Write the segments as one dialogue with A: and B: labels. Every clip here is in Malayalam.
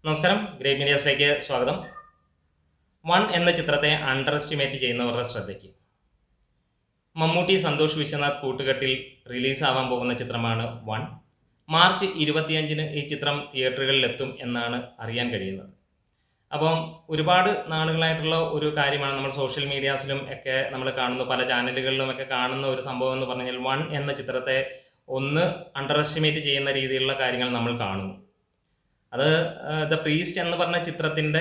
A: നമസ്കാരം ഗ്രേറ്റ് മീഡിയാസിലേക്ക് സ്വാഗതം വൺ എന്ന ചിത്രത്തെ അണ്ടർ എസ്റ്റിമേറ്റ് ചെയ്യുന്നവരുടെ ശ്രദ്ധയ്ക്ക് മമ്മൂട്ടി സന്തോഷ് വിശ്വനാഥ് കൂട്ടുകെട്ടിൽ റിലീസാവാൻ പോകുന്ന ചിത്രമാണ് വൺ മാർച്ച് ഇരുപത്തിയഞ്ചിന് ഈ ചിത്രം തിയേറ്ററുകളിലെത്തും എന്നാണ് അറിയാൻ കഴിയുന്നത് അപ്പം ഒരുപാട് നാളുകളായിട്ടുള്ള ഒരു കാര്യമാണ് നമ്മൾ സോഷ്യൽ മീഡിയാസിലും ഒക്കെ നമ്മൾ കാണുന്നു പല ചാനലുകളിലും ഒക്കെ കാണുന്ന ഒരു സംഭവം എന്ന് പറഞ്ഞാൽ വൺ എന്ന ചിത്രത്തെ ഒന്ന് അണ്ടർ എസ്റ്റിമേറ്റ് ചെയ്യുന്ന രീതിയിലുള്ള കാര്യങ്ങൾ നമ്മൾ കാണുന്നു അത് ദ പ്രീസ്റ്റ് എന്ന് പറഞ്ഞ ചിത്രത്തിന്റെ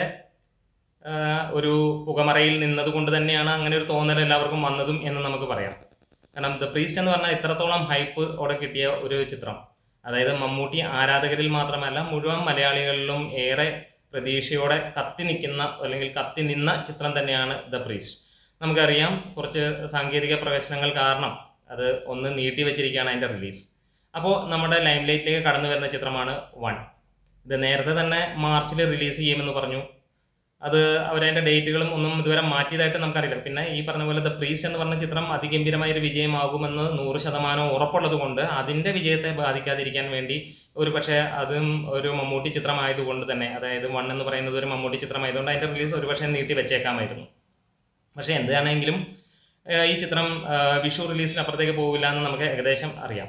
A: ആ, ഒരു പുകമറയിൽ നിന്നതുകൊണ്ട് തന്നെയാണ് അങ്ങനെ ഒരു തോന്നൽ എല്ലാവർക്കും വന്നതും എന്ന് നമുക്ക് പറയാം കാരണം ദ പ്രീസ്റ്റ് എന്ന് പറഞ്ഞാൽ ഇത്രത്തോളം ഹൈപ്പ് അവിടെ കിട്ടിയ ഒരു ചിത്രം അതായത് മമ്മൂട്ടി ആരാധകരിൽ മാത്രമല്ല മുഴുവൻ മലയാളികളിലും ഏറെ പ്രതീക്ഷയോടെ കത്തി നിൽക്കുന്ന അല്ലെങ്കിൽ കത്തി നിന്ന ചിത്രം തന്നെയാണ് ദ പ്രീസ്റ്റ് നമുക്കറിയാം കുറച്ച് സാങ്കേതിക പ്രവേശനങ്ങൾ കാരണം അത് ഒന്ന് നീട്ടി വെച്ചിരിക്കുകയാണ് അതിൻ്റെ റിലീസ് അപ്പോൾ നമ്മുടെ ലൈം ലൈറ്റിലേക്ക് കടന്നു വരുന്ന ചിത്രമാണ് വൺ ഇത് നേരത്തെ തന്നെ മാർച്ചിൽ റിലീസ് ചെയ്യുമെന്ന് പറഞ്ഞു അത് അവരതിൻ്റെ ഡേറ്റുകളും ഒന്നും ഇതുവരെ മാറ്റിയതായിട്ട് നമുക്കറിയില്ല പിന്നെ ഈ പറഞ്ഞ പോലെ ദ പ്രീസ്റ്റ് എന്ന് പറഞ്ഞ ചിത്രം അതിഗംഭീരമായ ഒരു വിജയമാകുമെന്ന് നൂറ് ശതമാനം ഉറപ്പുള്ളത് കൊണ്ട് അതിൻ്റെ വിജയത്തെ ബാധിക്കാതിരിക്കാൻ വേണ്ടി ഒരു പക്ഷേ അതും ഒരു മമ്മൂട്ടി ചിത്രമായതുകൊണ്ട് തന്നെ അതായത് വൺ എന്ന് പറയുന്നത് ഒരു മമ്മൂട്ടി ചിത്രമായതുകൊണ്ട് അതിൻ്റെ റിലീസ് ഒരു പക്ഷേ നീട്ടി വെച്ചേക്കാമായിരുന്നു പക്ഷേ എന്താണെങ്കിലും ഏഹ് ഈ ചിത്രം ഏഹ് വിഷു റിലീസിന് അപ്പുറത്തേക്ക് പോകില്ല എന്ന് നമുക്ക് ഏകദേശം അറിയാം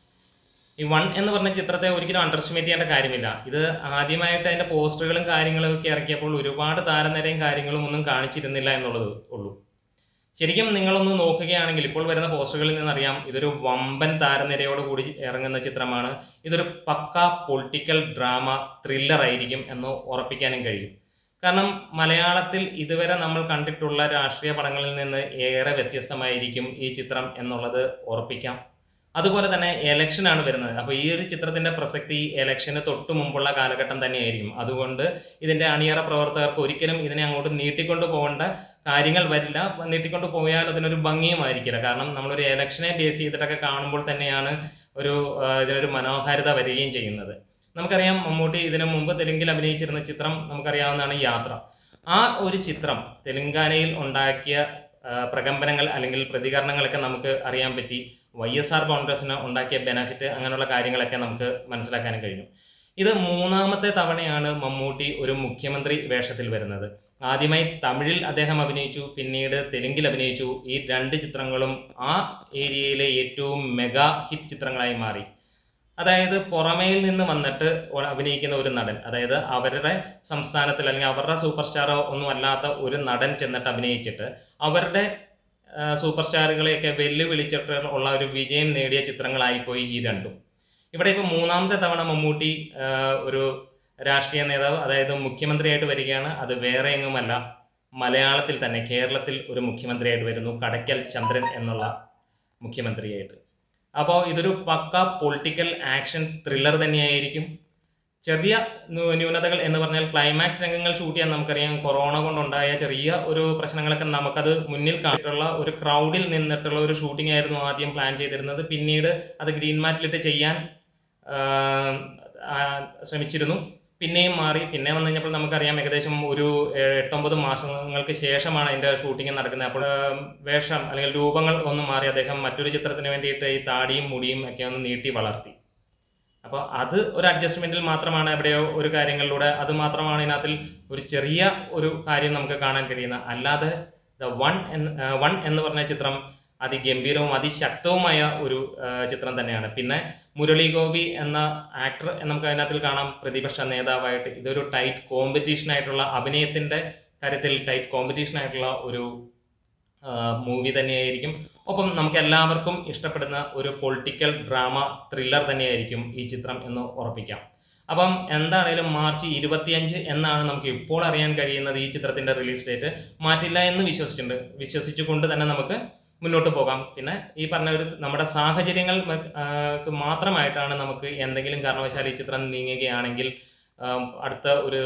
A: ഈ വൺ എന്ന് പറഞ്ഞ ചിത്രത്തെ ഒരിക്കലും അണ്ടർ എസ്റ്റിമേറ്റ് ചെയ്യേണ്ട കാര്യമില്ല ഇത് ആദ്യമായിട്ട് അതിന്റെ പോസ്റ്ററുകളും കാര്യങ്ങളും ഒക്കെ ഇറക്കിയപ്പോൾ ഒരുപാട് താരനിരയും കാര്യങ്ങളും ഒന്നും കാണിച്ചിരുന്നില്ല എന്നുള്ളത് ഉള്ളൂ ശരിക്കും നിങ്ങളൊന്ന് നോക്കുകയാണെങ്കിൽ ഇപ്പോൾ വരുന്ന പോസ്റ്ററുകളിൽ നിന്നറിയാം ഇതൊരു വമ്പൻ താരനിരയോട് കൂടി ഇറങ്ങുന്ന ചിത്രമാണ് ഇതൊരു പക്ക പൊളിറ്റിക്കൽ ഡ്രാമ ത്രില്ലർ ആയിരിക്കും എന്ന് ഉറപ്പിക്കാനും കഴിയും കാരണം മലയാളത്തിൽ ഇതുവരെ നമ്മൾ കണ്ടിട്ടുള്ള രാഷ്ട്രീയ പടങ്ങളിൽ നിന്ന് ഏറെ വ്യത്യസ്തമായിരിക്കും ഈ ചിത്രം എന്നുള്ളത് ഉറപ്പിക്കാം അതുപോലെ തന്നെ election ആണ് വരുന്നത് അപ്പോൾ ഈ ഒരു ചിത്രത്തിന്റെ പ്രസക്തി ഇലക്ഷന് തൊട്ട് മുമ്പുള്ള കാലഘട്ടം തന്നെയായിരിക്കും അതുകൊണ്ട് ഇതിന്റെ അണിയറ പ്രവർത്തകർക്ക് ഒരിക്കലും ഇതിനെ അങ്ങോട്ട് നീട്ടിക്കൊണ്ട് പോകേണ്ട കാര്യങ്ങൾ വരില്ല നീട്ടിക്കൊണ്ട് പോയാൽ അതിനൊരു ഭംഗിയുമായിരിക്കില്ല കാരണം നമ്മളൊരു ഇലക്ഷനെ ബേസ് ചെയ്തിട്ടൊക്കെ കാണുമ്പോൾ തന്നെയാണ് ഒരു ആ, ഇതിനൊരു മനോഹാരിത വരികയും ചെയ്യുന്നത് നമുക്കറിയാം മമ്മൂട്ടി ഇതിനു മുമ്പ് തെലുങ്കിൽ അഭിനയിച്ചിരുന്ന ചിത്രം നമുക്കറിയാവുന്നതാണ് യാത്ര ആ ഒരു ചിത്രം തെലുങ്കാനയിൽ ഉണ്ടാക്കിയ ആ, പ്രകമ്പനങ്ങൾ അല്ലെങ്കിൽ പ്രതികരണങ്ങളൊക്കെ നമുക്ക് അറിയാൻ പറ്റി വൈ എസ് ആർ കോൺഗ്രസിന് ഉണ്ടാക്കിയ ബെനഫിറ്റ് അങ്ങനെയുള്ള കാര്യങ്ങളൊക്കെ നമുക്ക് മനസ്സിലാക്കാനും കഴിഞ്ഞു ഇത് മൂന്നാമത്തെ തവണയാണ് മമ്മൂട്ടി ഒരു മുഖ്യമന്ത്രി വേഷത്തിൽ വരുന്നത് ആദ്യമായി തമിഴിൽ അദ്ദേഹം അഭിനയിച്ചു പിന്നീട് തെലുങ്കിൽ അഭിനയിച്ചു ഈ രണ്ട് ചിത്രങ്ങളും ആ ഏരിയയിലെ ഏറ്റവും മെഗാ ഹിറ്റ് ചിത്രങ്ങളായി മാറി അതായത് പുറമേയിൽ നിന്ന് വന്നിട്ട് ഒ- അഭിനയിക്കുന്ന ഒരു നടൻ അതായത് അവരുടെ സംസ്ഥാനത്തിൽ അല്ലെങ്കിൽ അവരുടെ സൂപ്പർ സ്റ്റാറോ ഒന്നും അല്ലാത്ത ഒരു നടൻ ചെന്നിട്ട് അഭിനയിച്ചിട്ട് അവരുടെ ആ, സൂപ്പർ സ്റ്റാറുകളെയൊക്കെ വെല്ലുവിളിച്ചിട്ട് ഉള്ള ഒരു വിജയം നേടിയ ചിത്രങ്ങളായിപ്പോയി ഈ രണ്ടും ഇവിടെ ഇപ്പോൾ മൂന്നാമത്തെ തവണ മമ്മൂട്ടി ആ, ഒരു രാഷ്ട്രീയ നേതാവ് അതായത് മുഖ്യമന്ത്രിയായിട്ട് വരികയാണ് അത് വേറെ എങ്ങുമല്ല മലയാളത്തിൽ തന്നെ കേരളത്തിൽ ഒരു മുഖ്യമന്ത്രിയായിട്ട് വരുന്നു കടയ്ക്കൽ ചന്ദ്രൻ എന്നുള്ള മുഖ്യമന്ത്രിയായിട്ട് അപ്പോൾ ഇതൊരു പക്ക പൊളിറ്റിക്കൽ ആക്ഷൻ ത്രില്ലർ തന്നെയായിരിക്കും ചെറിയ ന്യൂ- ന്യൂനതകൾ എന്ന് പറഞ്ഞാൽ ക്ലൈമാക്സ് രംഗങ്ങൾ ഷൂട്ട് ചെയ്യാൻ നമുക്കറിയാം കൊറോണ കൊണ്ടുണ്ടായ ചെറിയ ഒരു പ്രശ്നങ്ങളൊക്കെ നമുക്കത് മുന്നിൽ കാണിട്ടുള്ള ഒരു ക്രൗഡിൽ നിന്നിട്ടുള്ള ഒരു ഷൂട്ടിംഗ് ആയിരുന്നു ആദ്യം പ്ലാൻ ചെയ്തിരുന്നത് പിന്നീട് അത് ഗ്രീൻ മാറ്റിലിട്ട് ചെയ്യാൻ ആ, ആ, ശ്രമിച്ചിരുന്നു പിന്നെയും മാറി പിന്നെ വന്നു കഴിഞ്ഞപ്പോൾ നമുക്കറിയാം ഏകദേശം ഒരു ഏഴ് എട്ടൊമ്പത് മാസങ്ങൾക്ക് ശേഷമാണ് അതിന്റെ ഷൂട്ടിംഗ് നടക്കുന്നത് അപ്പോൾ ആ, വേഷം അല്ലെങ്കിൽ രൂപങ്ങൾ ഒന്ന് മാറി അദ്ദേഹം മറ്റൊരു ചിത്രത്തിന് വേണ്ടിയിട്ട് ഈ താടിയും മുടിയും ഒക്കെ ഒന്ന് നീട്ടി വളർത്തി അപ്പോൾ അത് ഒരു അഡ്ജസ്റ്റ്മെന്റിൽ മാത്രമാണ് എവിടെയോ ഒരു കാര്യങ്ങളിലൂടെ അത് മാത്രമാണ് ഇതിനകത്തിൽ ഒരു ചെറിയ ഒരു കാര്യം നമുക്ക് കാണാൻ കഴിയുന്നത് അല്ലാതെ ദ വൺ എന്ന് വൺ എന്ന് പറഞ്ഞ ചിത്രം അതിഗംഭീരവും അതിശക്തവുമായ ഒരു ആ, ചിത്രം തന്നെയാണ് പിന്നെ മുരളി ഗോപി എന്ന ആക്ടർ നമുക്ക് അതിനകത്തിൽ കാണാം പ്രതിപക്ഷ നേതാവായിട്ട് ഇതൊരു ടൈറ്റ് കോമ്പറ്റീഷൻ ആയിട്ടുള്ള അഭിനയത്തിന്റെ കാര്യത്തിൽ ടൈറ്റ് കോമ്പറ്റീഷൻ ആയിട്ടുള്ള ഒരു മൂവി തന്നെയായിരിക്കും ഒപ്പം നമുക്ക് എല്ലാവർക്കും ഇഷ്ടപ്പെടുന്ന ഒരു പൊളിറ്റിക്കൽ ഡ്രാമ ത്രില്ലർ തന്നെയായിരിക്കും ഈ ചിത്രം എന്ന് ഉറപ്പിക്കാം അപ്പം എന്താണേലും മാർച്ച് ഇരുപത്തിയഞ്ച് എന്നാണ് നമുക്ക് ഇപ്പോൾ അറിയാൻ കഴിയുന്നത് ഈ ചിത്രത്തിന്റെ റിലീസ് ഡേറ്റ് മാറ്റില്ല എന്ന് വിശ്വസിച്ചിട്ടുണ്ട് വിശ്വസിച്ചുകൊണ്ട് തന്നെ നമുക്ക് മുന്നോട്ട് പോകാം പിന്നെ ഈ പറഞ്ഞ ഒരു സ് നമ്മുടെ സാഹചര്യങ്ങൾ മ- ആ, ക്ക് മാത്രമായിട്ടാണ് നമുക്ക് എന്തെങ്കിലും കാരണവശാൽ ഈ ചിത്രം നീങ്ങുകയാണെങ്കിൽ ആം, അടുത്ത ഒരു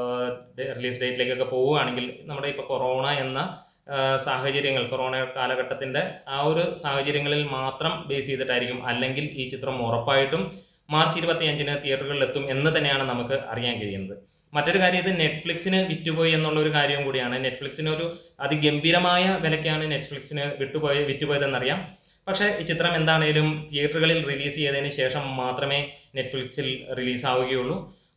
A: റിലീസ് ഡേറ്റിലേക്കൊക്കെ പോവുകയാണെങ്കിൽ നമ്മുടെ ഇപ്പോൾ കൊറോണ എന്ന ആ, സാഹചര്യങ്ങൾ കൊറോണ കാലഘട്ടത്തിന്റെ ആ ഒരു സാഹചര്യങ്ങളിൽ മാത്രം ബേസ് ചെയ്തിട്ടായിരിക്കും അല്ലെങ്കിൽ ഈ ചിത്രം ഉറപ്പായിട്ടും മാർച്ച് ഇരുപത്തി അഞ്ചിന് തിയേറ്ററുകളിൽ എത്തും എന്ന് തന്നെയാണ് നമുക്ക് അറിയാൻ കഴിയുന്നത് മറ്റൊരു കാര്യം ഇത് നെറ്റ്ഫ്ലിക്സിന് വിറ്റുപോയി എന്നുള്ള ഒരു കാര്യവും കൂടിയാണ് നെറ്റ്ഫ്ലിക്സിന് ഒരു അതിഗംഭീരമായ വിലയ്ക്കാണ് നെറ്റ്ഫ്ലിക്സിന് വിട്ടുപോയ വിറ്റുപോയതെന്നറിയാം പക്ഷേ ഈ ചിത്രം എന്താണേലും തിയേറ്ററുകളിൽ റിലീസ് ചെയ്തതിന് ശേഷം മാത്രമേ നെറ്റ്ഫ്ലിക്സിൽ റിലീസ് ആവുകയുള്ളൂ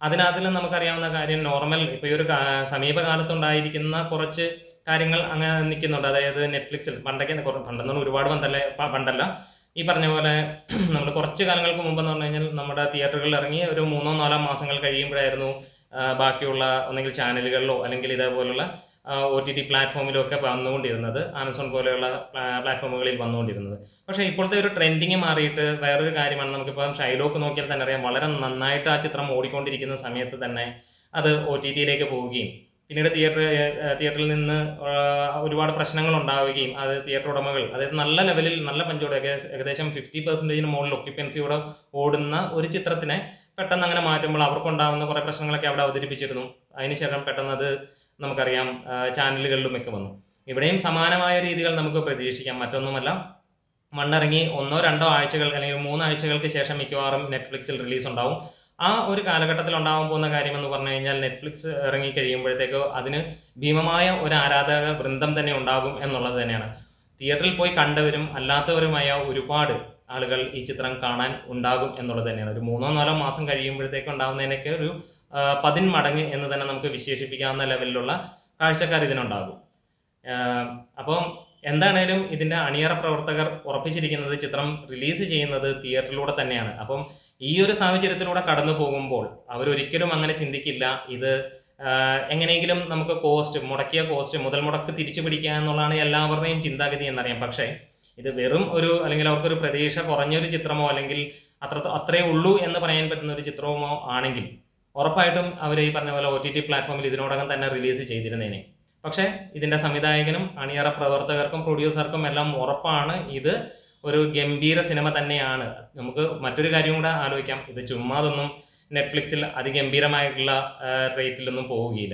A: അതിനകത്തിലും നമുക്കറിയാവുന്ന കാര്യം നോർമൽ ഇപ്പോൾ ഈ ഒരു കാ- സമീപകാലത്തുണ്ടായിരിക്കുന്ന കുറച്ച് കാര്യങ്ങൾ അങ്ങനെ നിൽക്കുന്നുണ്ട് അതായത് നെറ്റ്ഫ്ലിക്സിൽ പണ്ടൊക്കെ കുറ- പണ്ടെന്ന് ഒരുപാട് പണ്ടല്ല പ- പണ്ടല്ല ഈ പറഞ്ഞ പോലെ നമ്മൾ കുറച്ച് കാലങ്ങൾക്ക് മുമ്പെന്ന് പറഞ്ഞു കഴിഞ്ഞാൽ നമ്മുടെ തിയേറ്ററുകളിൽ ഇറങ്ങി ഒരു മൂന്നോ നാലോ മാസങ്ങൾ കഴിയുമ്പോഴായിരുന്നു ആ, ബാക്കിയുള്ള ഒന്നെങ്കിൽ ചാനലുകളിലോ അല്ലെങ്കിൽ ഇതേപോലുള്ള ഒ ടി ടി പ്ലാറ്റ്ഫോമിലോ ഒക്കെ വന്നുകൊണ്ടിരുന്നത് ആമസോൺ പോലെയുള്ള പ്ലാ- പ്ലാറ്റ്ഫോമുകളിൽ വന്നുകൊണ്ടിരുന്നത് പക്ഷേ ഇപ്പോഴത്തെ ഒരു ട്രെൻഡിങ് മാറിയിട്ട് വേറൊരു കാര്യമാണ് നമുക്കിപ്പം ഷൈലോക്ക് നോക്കിയാൽ തന്നെ അറിയാം വളരെ നന്നായിട്ട് ആ ചിത്രം ഓടിക്കൊണ്ടിരിക്കുന്ന സമയത്ത് തന്നെ അത് ഒ ടി ടിയിലേക്ക് പോവുകയും പിന്നീട് തിയേറ്റർ തിയേറ്ററിൽ നിന്ന് ആ, ഒരുപാട് പ്രശ്നങ്ങൾ ഉണ്ടാവുകയും അത് തിയേറ്റർ ഉടമകൾ അതായത് നല്ല ലെവലിൽ നല്ല പഞ്ചോടെ ഏകദേശം ഫിഫ്റ്റി പെർസെൻറ്റേജിന് മുകളിൽ ഒക്യുപ്പൻസിയോടെ ഓടുന്ന ഒരു ചിത്രത്തിനെ പെട്ടെന്ന് അങ്ങനെ മാറ്റുമ്പോൾ അവർക്കുണ്ടാകുന്ന കുറേ പ്രശ്നങ്ങളൊക്കെ അവിടെ അവതരിപ്പിച്ചിരുന്നു അതിനുശേഷം പെട്ടെന്ന് അത് നമുക്കറിയാം ആ, ചാനലുകളിലും ഒക്കെ വന്നു ഇവിടെയും സമാനമായ രീതികൾ നമുക്ക് പ്രതീക്ഷിക്കാം മറ്റൊന്നുമല്ല മണ്ണിറങ്ങി ഒന്നോ രണ്ടോ ആഴ്ചകൾ അല്ലെങ്കിൽ മൂന്നാഴ്ചകൾക്ക് ശേഷം മിക്കവാറും നെറ്റ്ഫ്ലിക്സിൽ റിലീസ് ഉണ്ടാവും ആ ഒരു കാലഘട്ടത്തിൽ ഉണ്ടാവാൻ പോകുന്ന കാര്യം എന്ന് പറഞ്ഞു കഴിഞ്ഞാൽ നെറ്റ്ഫ്ലിക്സ് ഇറങ്ങി കഴിയുമ്പോഴത്തേക്ക് അതിന് ഭീമമായ ഒരു ആരാധക വൃന്ദം തന്നെ ഉണ്ടാകും എന്നുള്ളത് തന്നെയാണ് തിയേറ്ററിൽ പോയി കണ്ടവരും അല്ലാത്തവരുമായ ഒരുപാട് ആളുകൾ ഈ ചിത്രം കാണാൻ ഉണ്ടാകും എന്നുള്ളത് തന്നെയാണ് ഒരു മൂന്നോ നാലോ മാസം കഴിയുമ്പോഴത്തേക്ക് ഉണ്ടാകുന്നതിനൊക്കെ ഒരു ആ, പതിന്മടങ്ങ് എന്ന് തന്നെ നമുക്ക് വിശേഷിപ്പിക്കാവുന്ന ലെവലിലുള്ള കാഴ്ചക്കാർ ഇതിനുണ്ടാകും ആ, അപ്പം എന്താണേലും ഇതിന്റെ അണിയറ പ്രവർത്തകർ ഉറപ്പിച്ചിരിക്കുന്നത് ചിത്രം റിലീസ് ചെയ്യുന്നത് തിയേറ്ററിലൂടെ തന്നെയാണ് അപ്പം ഈ ഒരു സാഹചര്യത്തിലൂടെ കടന്നു പോകുമ്പോൾ അവരൊരിക്കലും അങ്ങനെ ചിന്തിക്കില്ല ഇത് ആ, എങ്ങനെയെങ്കിലും നമുക്ക് കോസ്റ്റ് മുടക്കിയ കോസ്റ്റ് മുതൽ മുടക്ക് തിരിച്ചു പിടിക്കുക എന്നുള്ളതാണ് എല്ലാവരുടെയും ചിന്താഗതി എന്നറിയാം പക്ഷേ ഇത് വെറും ഒരു അല്ലെങ്കിൽ അവർക്കൊരു പ്രതീക്ഷ കുറഞ്ഞൊരു ചിത്രമോ അല്ലെങ്കിൽ അത്ര അത്രേ ഉള്ളൂ എന്ന് പറയാൻ പറ്റുന്ന ഒരു ചിത്രമോ ആണെങ്കിൽ ഉറപ്പായിട്ടും അവർ ഈ പറഞ്ഞ പോലെ ഒ ടി ടി പ്ലാറ്റ്ഫോമിൽ ഇതിനോടകം തന്നെ റിലീസ് ചെയ്തിരുന്നേനെ പക്ഷേ ഇതിന്റെ സംവിധായകനും അണിയറ പ്രവർത്തകർക്കും പ്രൊഡ്യൂസർക്കും എല്ലാം ഉറപ്പാണ് ഇത് ഒരു ഗംഭീര സിനിമ തന്നെയാണ് നമുക്ക് മറ്റൊരു കാര്യം കൂടെ ആലോചിക്കാം ഇത് ചുമ്മാതൊന്നും നെറ്റ്ഫ്ലിക്സിൽ അതിഗംഭീരമായിട്ടുള്ള റേറ്റിലൊന്നും പോവുകയില്ല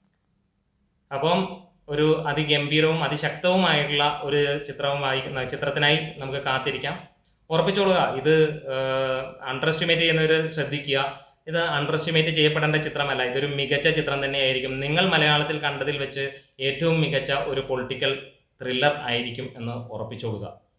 A: അപ്പം ഒരു അതിഗംഭീരവും അതിശക്തവുമായിട്ടുള്ള ഒരു ചിത്രവുമായി ചിത്രത്തിനായി നമുക്ക് കാത്തിരിക്കാം ഉറപ്പിച്ചോളുക ഇത് അണ്ടർ എസ്റ്റിമേറ്റ് ചെയ്യുന്നവർ ശ്രദ്ധിക്കുക ഇത് അണ്ടർ എസ്റ്റിമേറ്റ് ചെയ്യപ്പെടേണ്ട ചിത്രമല്ല ഇതൊരു മികച്ച ചിത്രം തന്നെയായിരിക്കും നിങ്ങൾ മലയാളത്തിൽ കണ്ടതിൽ വെച്ച് ഏറ്റവും മികച്ച ഒരു പൊളിറ്റിക്കൽ ത്രില്ലർ ആയിരിക്കും എന്ന് ഉറപ്പിച്ചോളുക